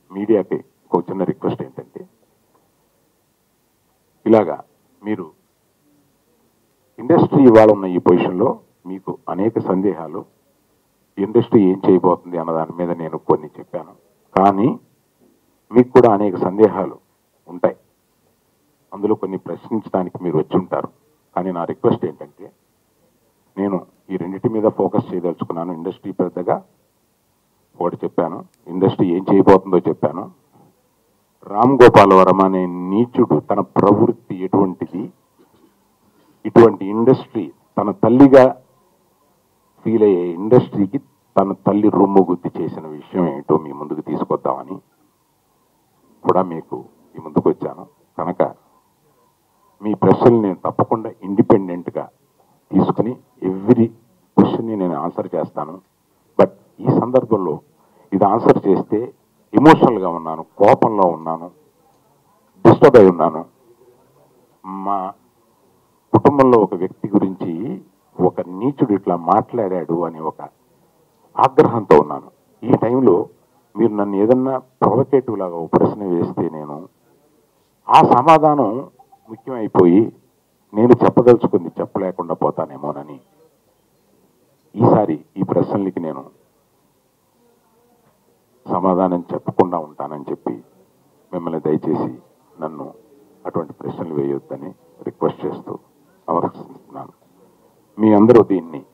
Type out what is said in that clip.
మీడియాకి ఒక చిన్న రిక్వెస్ట్ ఏంటంటే ఇలాగా మీరు ఇండస్ట్రీ ఇవాళ ఉన్న ఈ పొజిషన్లో మీకు అనేక సందేహాలు ఇండస్ట్రీ ఏం చేయబోతుంది అన్న దాని మీద నేను కొన్ని చెప్పాను కానీ మీకు కూడా అనేక సందేహాలు ఉంటాయి అందులో కొన్ని ప్రశ్నించడానికి మీరు వచ్చి ఉంటారు కానీ నా రిక్వెస్ట్ ఏంటంటే నేను ఈ రెండింటి మీద ఫోకస్ చేయదలుచుకున్నాను ఇండస్ట్రీ పెద్దగా ఒకటి చెప్పాను ఇండస్ట్రీ ఏం చేయబోతుందో చెప్పాను రామ్ గోపాల్ వర్మ అనే నీచుడు తన ప్రవృత్తి ఎటువంటిది ఇటువంటి ఇండస్ట్రీ తన తల్లిగా ఫీల్ అయ్యే ఇండస్ట్రీకి తన తల్లి రొమ్ము గుద్ది చేసిన విషయం ఏంటో మీ ముందుకు తీసుకొద్దామని కూడా మీకు ఈ ముందుకు వచ్చాను కనుక మీ ప్రశ్నలు నేను తప్పకుండా ఇండిపెండెంట్గా తీసుకుని ఎవ్రీ క్వశ్చన్ని నేను ఆన్సర్ చేస్తాను బట్ ఈ సందర్భంలో ఇది ఆన్సర్ చేస్తే ఎమోషనల్గా ఉన్నాను కోపంలో ఉన్నాను డిస్టర్బ్ అయి ఉన్నాను మా కుటుంబంలో ఒక వ్యక్తి గురించి ఒక నీచుడు ఇట్లా మాట్లాడాడు అని ఒక ఆగ్రహంతో ఉన్నాను ఈ టైంలో మీరు నన్ను ఏదన్నా ప్రొవకేటివ్ లాగా ఒక ప్రశ్న వేస్తే నేను ఆ సమాధానం ముఖ్యమైపోయి నేను చెప్పదలుచుకుంది చెప్పలేకుండా పోతానేమోనని ఈసారి ఈ ప్రశ్నలకి నేను సమాధానం చెప్పకుండా ఉంటానని చెప్పి మిమ్మల్ని దయచేసి నన్ను అటువంటి ప్రశ్నలు వేయొద్దని రిక్వెస్ట్ చేస్తూ సమర్పిస్తున్నాను మీ అందరూ దీన్ని